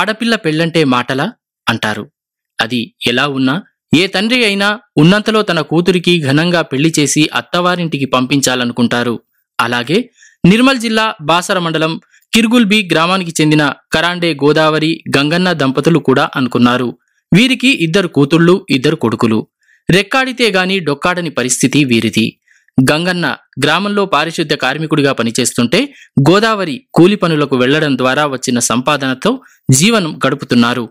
ఆడపిల్ల పెళ్ళంటే మాటలా అంటారు అది ఎలా ఉన్నా ఏ తండ్రి అయినా ఉన్నంతలో తన కూతురికి ఘనంగా పెళ్లి చేసి అత్తవారింటికి పంపించాలనుకుంటారు అలాగే నిర్మల్ జిల్లా బాసర మండలం కిర్గుల్బి గ్రామానికి చెందిన కరాండే గోదావరి గంగన్న దంపతులు కూడా అనుకున్నారు వీరికి ఇద్దరు కూతుళ్ళు ఇద్దరు కొడుకులు రెక్కాడితే గాని డొక్కాడని పరిస్థితి వీరిది గంగన్న గ్రామంలో పారిశుద్ధ్య కార్మికుడిగా పనిచేస్తుంటే గోదావరి కూలి పనులకు వెళ్లడం ద్వారా వచ్చిన సంపాదనతో జీవనం గడుపుతున్నారు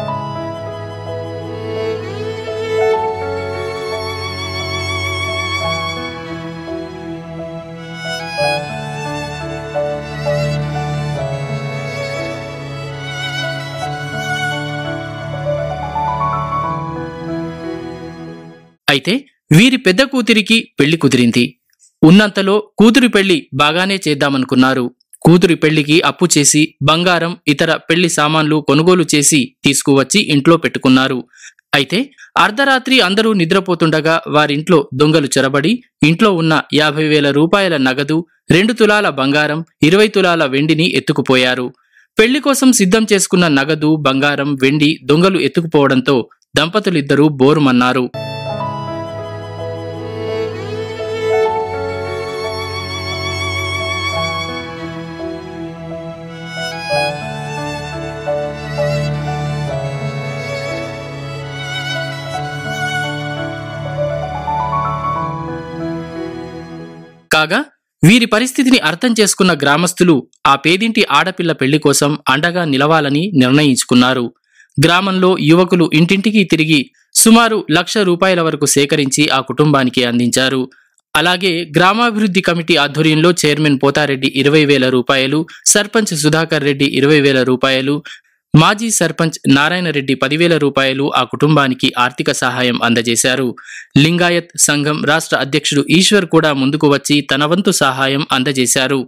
అయితే వీరి పెద్ద కూతురికి పెళ్లి కుదిరింది ఉన్నంతలో కూతురి పెళ్లి బాగానే చేద్దామనుకున్నారు కూతురి పెళ్లికి అప్పు చేసి బంగారం ఇతర పెళ్లి సామాన్లు కొనుగోలు చేసి తీసుకువచ్చి ఇంట్లో పెట్టుకున్నారు అయితే అర్ధరాత్రి అందరూ నిద్రపోతుండగా వారింట్లో దొంగలు చొరబడి ఇంట్లో ఉన్న యాభై వేల రూపాయల నగదు రెండు తులాల బంగారం ఇరవై తులాల వెండిని ఎత్తుకుపోయారు పెళ్లి కోసం సిద్ధం చేసుకున్న నగదు బంగారం వెండి దొంగలు ఎత్తుకుపోవడంతో దంపతులిద్దరూ బోరుమన్నారు కాగా వీరి పరిస్థితిని అర్థం చేసుకున్న గ్రామస్తులు ఆ పేదింటి ఆడపిల్ల పెళ్లి కోసం అండగా నిలవాలని నిర్ణయించుకున్నారు గ్రామంలో యువకులు ఇంటింటికి తిరిగి సుమారు లక్ష రూపాయల వరకు సేకరించి ఆ కుటుంబానికి అందించారు అలాగే గ్రామాభివృద్ధి కమిటీ ఆధ్వర్యంలో చైర్మన్ పోతారెడ్డి ఇరవై వేల రూపాయలు సర్పంచ్ సుధాకర్ రెడ్డి ఇరవై వేల రూపాయలు మాజీ సర్పంచ్ నారాయణ రెడ్డి పదివేల రూపాయలు ఆ కుటుంబానికి ఆర్థిక సహాయం అందజేశారు లింగాయత్ సంఘం రాష్ట్ర అధ్యక్షుడు ఈశ్వర్ కూడా ముందుకు వచ్చి తన వంతు సహాయం అందజేశారు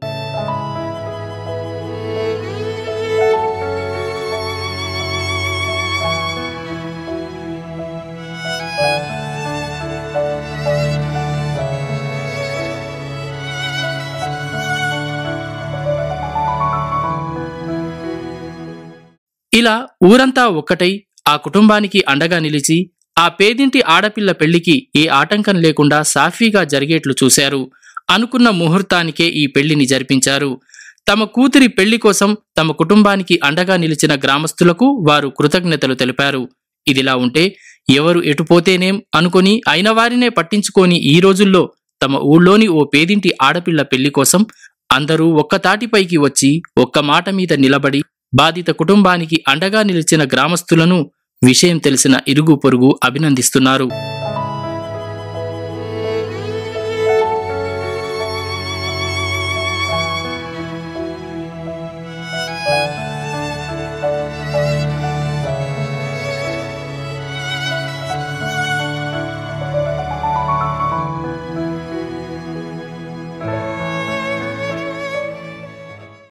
ఇలా ఊరంతా ఒక్కటై ఆ కుటుంబానికి అండగా నిలిచి ఆ పేదింటి ఆడపిల్ల పెళ్లికి ఏ ఆటంకం లేకుండా సాఫీగా జరిగేట్లు చూశారు అనుకున్న ముహూర్తానికే ఈ పెళ్లిని జరిపించారు తమ కూతురి పెళ్లి కోసం తమ కుటుంబానికి అండగా నిలిచిన గ్రామస్తులకు వారు కృతజ్ఞతలు తెలిపారు ఇదిలా ఉంటే ఎవరు ఎటుపోతేనేం అనుకొని అయిన వారినే పట్టించుకొని ఈ రోజుల్లో తమ ఊళ్ళోని ఓ పేదింటి ఆడపిల్ల పెళ్లి కోసం అందరూ ఒక్క తాటిపైకి వచ్చి ఒక్క మాట మీద నిలబడి బాధిత కుటుంబానికి అండగా నిలిచిన గ్రామస్తులను విషయం తెలిసిన ఇరుగు పొరుగు అభినందిస్తున్నారు